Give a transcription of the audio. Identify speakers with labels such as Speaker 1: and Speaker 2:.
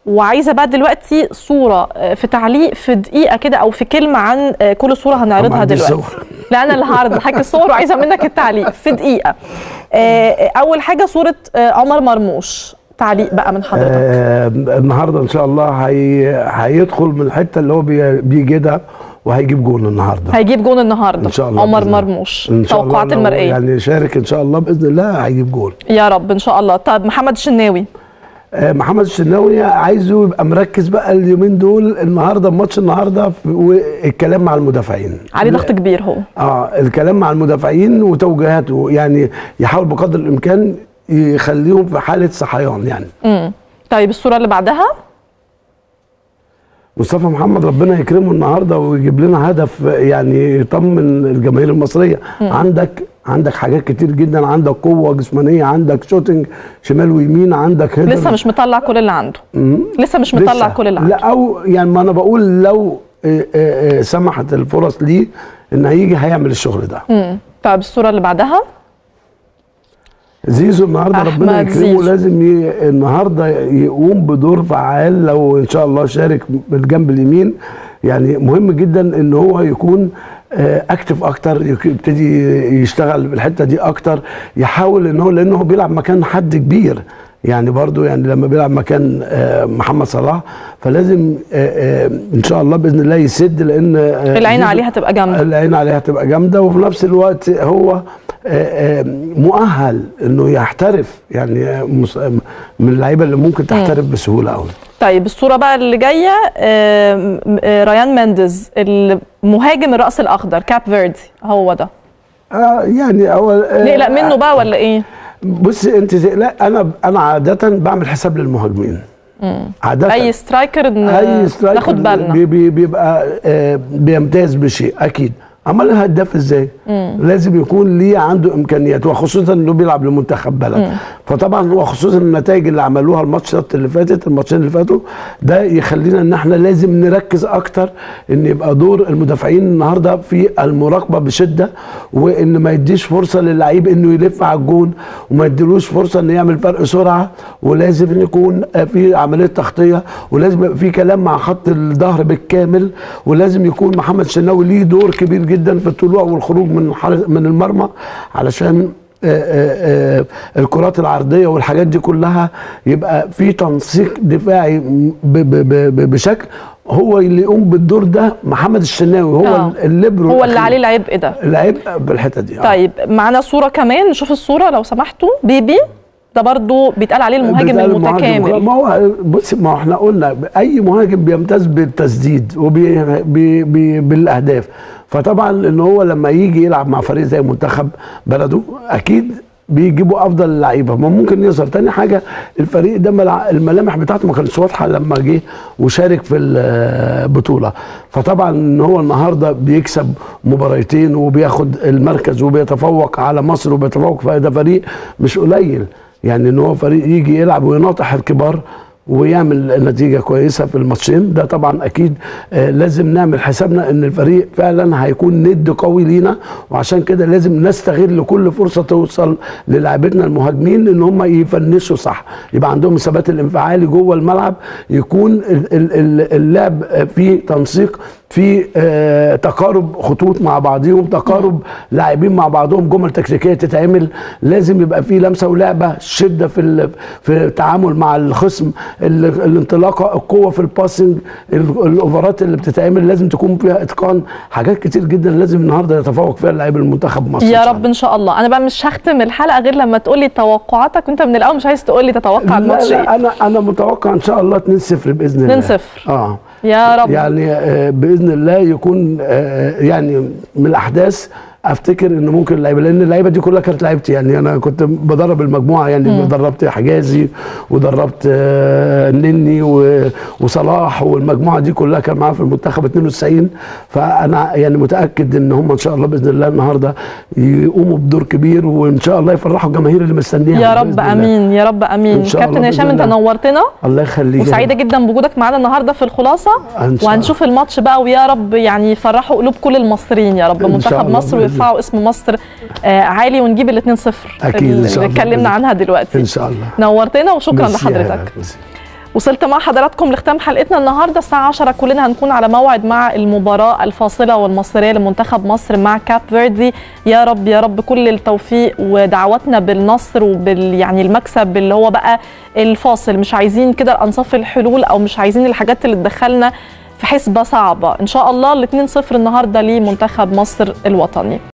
Speaker 1: وعايزه بقى دلوقتي صوره آه، في تعليق في دقيقه كده او في كلمه عن آه، كل صوره
Speaker 2: ما
Speaker 1: هنعرضها
Speaker 2: عنديش
Speaker 1: دلوقتي
Speaker 2: صور.
Speaker 1: لا انا اللي هعرض لحضرتك الصور وعايزه منك التعليق في دقيقه آه، اول حاجه صوره آه، عمر مرموش تعليق بقى من حضرتك
Speaker 2: آه النهارده ان شاء الله هي... هيدخل من الحته اللي هو بي... بيجدها وهيجيب جول النهارده
Speaker 1: هيجيب جون النهارده
Speaker 2: ان شاء الله
Speaker 1: عمر
Speaker 2: بإذن الله.
Speaker 1: مرموش
Speaker 2: ان شاء الله
Speaker 1: توقعات
Speaker 2: لو
Speaker 1: المرئيه
Speaker 2: يعني شارك ان شاء الله باذن الله هيجيب جول
Speaker 1: يا رب ان شاء الله طب محمد الشناوي
Speaker 2: آه محمد الشناوي عايزه يبقى مركز بقى اليومين دول النهارده ماتش النهارده في- والكلام مع المدافعين
Speaker 1: عليه ضغط كبير هو
Speaker 2: اه الكلام مع المدافعين وتوجيهاته يعني يحاول بقدر الامكان يخليهم في حاله صحيان يعني
Speaker 1: امم طيب الصوره اللي بعدها
Speaker 2: مصطفى محمد ربنا يكرمه النهارده ويجيب لنا هدف يعني يطمن الجماهير المصريه عندك عندك حاجات كتير جدا عندك قوه جسمانيه عندك شوتنج شمال ويمين عندك هيدر
Speaker 1: لسه مش مطلع كل اللي عنده
Speaker 2: مم.
Speaker 1: لسه مش مطلع
Speaker 2: لسه.
Speaker 1: كل اللي عنده
Speaker 2: لا او يعني ما انا بقول لو آه، آه، آه، سمحت الفرص ليه ان هيجي هيعمل الشغل ده
Speaker 1: امم طيب الصوره اللي بعدها
Speaker 2: زيزو النهارده ربنا
Speaker 1: أحمد
Speaker 2: يكرمه
Speaker 1: زيزو.
Speaker 2: لازم ي... النهارده يقوم بدور فعال لو ان شاء الله شارك بالجنب اليمين يعني مهم جدا ان هو يكون آه، اكتف اكتر يك- يبتدي يشتغل بالحته دي اكتر يحاول ان هو لانه هو بيلعب مكان حد كبير يعني برضو يعني لما بيلعب مكان آه، محمد صلاح فلازم آه، آه، ان شاء الله باذن الله يسد لان آه،
Speaker 1: العين
Speaker 2: زيزو-
Speaker 1: عليها تبقى جامده
Speaker 2: العين عليها تبقى جامده وفي نفس الوقت هو آه، آه، مؤهل انه يحترف يعني آه، مس- آه، من اللعيبه اللي ممكن تحترف بسهوله قوي
Speaker 1: طيب الصوره بقى اللي جايه آم، آه، ريان مانديز المهاجم الراس الاخضر كاب فيردي هو ده
Speaker 2: آه يعني اول آه،
Speaker 1: نقلق منه بقى ولا ايه
Speaker 2: بص انت لا انا انا عاده بعمل حساب للمهاجمين عاده
Speaker 1: اي سترايكر ن-
Speaker 2: اي سترايكر
Speaker 1: ناخد بالنا
Speaker 2: بي بي بيبقى آه، بيمتاز بشيء اكيد اما الهداف ازاي لازم يكون ليه عنده امكانيات وخصوصا انه بيلعب لمنتخب بلد فطبعا وخصوصا النتائج اللي عملوها الماتشات اللي فاتت الماتشين اللي فاتوا ده يخلينا ان احنا لازم نركز اكتر ان يبقى دور المدافعين النهارده في المراقبه بشده وان ما يديش فرصه للعيب انه يلف على الجون وما يديلوش فرصه انه يعمل فرق سرعه ولازم يكون في عمليه تغطيه ولازم يبقى في كلام مع خط الظهر بالكامل ولازم يكون محمد شناوي ليه دور كبير جدا في الطلوع والخروج من حارس- من المرمى علشان آه، آه، آه، الكرات العرضيه والحاجات دي كلها يبقى في تنسيق دفاعي ب- ب- ب- بشكل هو اللي يقوم بالدور ده محمد الشناوي هو
Speaker 1: آه.
Speaker 2: الليبرو
Speaker 1: هو اللي
Speaker 2: الأخير.
Speaker 1: عليه العبء ده
Speaker 2: العيب بالحته دي آه.
Speaker 1: طيب معانا صوره كمان نشوف الصوره لو سمحتوا بيبي ده برضو بيتقال عليه المهاجم
Speaker 2: بيتقال المهاجم.
Speaker 1: المتكامل
Speaker 2: ما هو بص ما هو احنا قلنا اي مهاجم بيمتاز بالتسديد وبي بي بي بالاهداف فطبعا ان هو لما يجي يلعب مع فريق زي منتخب بلده اكيد بيجيبوا افضل اللعيبه ما ممكن يظهر تاني حاجه الفريق ده ملع- الملامح بتاعته ما كانتش واضحه لما جه وشارك في البطوله فطبعا ان هو النهارده بيكسب مباراتين وبياخد المركز وبيتفوق على مصر وبيتفوق في ده فريق مش قليل يعني ان هو فريق يجي يلعب ويناطح الكبار ويعمل نتيجه كويسه في الماتشين ده طبعا اكيد آه لازم نعمل حسابنا ان الفريق فعلا هيكون ند قوي لينا وعشان كده لازم نستغل كل فرصه توصل للاعبتنا المهاجمين ان هم يفنشوا صح يبقى عندهم الثبات الانفعالي جوه الملعب يكون ال- ال- ال- اللعب آه، فيه تنسيق في آه، تقارب خطوط مع بعضهم تقارب لاعبين مع بعضهم جمل تكتيكيه تتعمل لازم يبقى في لمسه ولعبه شده في ال- في التعامل مع الخصم ال- الانطلاقه القوه في الباسنج ال- الاوفرات اللي بتتعمل لازم تكون فيها اتقان حاجات كتير جدا لازم النهارده يتفوق فيها اللاعب المنتخب مصر إن
Speaker 1: يا
Speaker 2: شاء
Speaker 1: رب ان شاء الله انا بقى مش هختم الحلقه غير لما تقول لي توقعاتك وانت من الاول مش عايز تقول لي تتوقع
Speaker 2: لا
Speaker 1: الماتش ايه
Speaker 2: لا انا انا متوقع ان شاء الله 2-0 باذن الله
Speaker 1: 2-0.
Speaker 2: اه
Speaker 1: يا رب
Speaker 2: يعني آه، باذن الله يكون آه، يعني من الاحداث افتكر ان ممكن اللعيبه لان اللعيبه دي كلها كانت لعيبتي يعني انا كنت بدرب المجموعه يعني دربت حجازي ودربت آه، نني و- وصلاح والمجموعه دي كلها كان معايا في المنتخب 92 فانا يعني متاكد ان هم ان شاء الله باذن الله النهارده يقوموا بدور كبير وان شاء الله يفرحوا الجماهير اللي مستنيها
Speaker 1: يا رب
Speaker 2: بإذن الله.
Speaker 1: امين يا رب امين
Speaker 2: إن شاء
Speaker 1: كابتن
Speaker 2: الله
Speaker 1: هشام
Speaker 2: بإذن
Speaker 1: انت
Speaker 2: الله.
Speaker 1: نورتنا
Speaker 2: الله يخليك
Speaker 1: وسعيده جدا بوجودك معانا النهارده في الخلاصه
Speaker 2: إن شاء
Speaker 1: وهنشوف الماتش بقى ويا رب يعني يفرحوا قلوب كل المصريين يا رب
Speaker 2: إن شاء
Speaker 1: منتخب
Speaker 2: الله
Speaker 1: مصر
Speaker 2: بإذن
Speaker 1: ويرفعوا اسم مصر آه عالي ونجيب ال 2-0
Speaker 2: أكيد إن شاء
Speaker 1: اللي
Speaker 2: الله
Speaker 1: اتكلمنا
Speaker 2: بإذن-
Speaker 1: عنها دلوقتي
Speaker 2: ان شاء الله
Speaker 1: نورتنا وشكرا
Speaker 2: ميرسي يا
Speaker 1: لحضرتك
Speaker 2: هلا. ميرسي.
Speaker 1: وصلت مع حضراتكم لختام حلقتنا النهارده الساعه 10 كلنا هنكون على موعد مع المباراه الفاصله والمصيريه لمنتخب مصر مع كاب فيردي يا رب يا رب كل التوفيق ودعواتنا بالنصر وبال يعني المكسب اللي هو بقى الفاصل مش عايزين كده انصاف الحلول او مش عايزين الحاجات اللي تدخلنا في حسبه صعبه ان شاء الله ال 2-0 النهارده لمنتخب مصر الوطني